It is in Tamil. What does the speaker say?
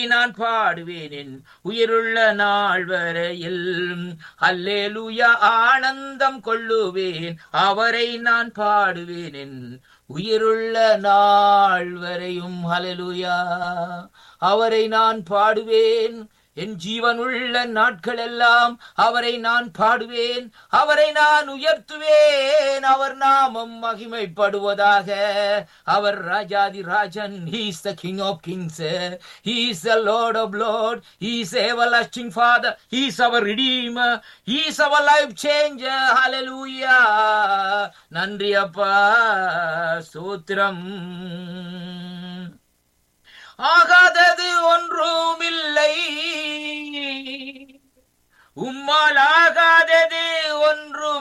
நான் பாடுவேன் என் உயிருள்ள நாள் வரையில் அல்லேலுயா ஆனந்தம் கொள்ளுவேன் அவரை நான் பாடுவேன் என் உயிருள்ள நாள் வரையும் ஹalleluya அவரை நான் பாடுவேன் என் ஜீவனுள்ள நாட்கள் எல்லாம் அவரை நான் பாடுவேன் அவரை நான் உயர்த்துவேன் அவர் நாமம் மகிமைப்படுவதாக அவர் ராஜாதி ராஜன் he's the king of kings he's the lord of lord he's everlasting father he's அவர் ரிடீமர் ஹீஸ் அவர் லைஃப் சேஞ்சர் ஹalleluya நன்றி அப்பா ஸ்தோத்திரம் ஆகாதது ஒன்றுமில்லை உம்மால் ஆகாதது ஒன்றும்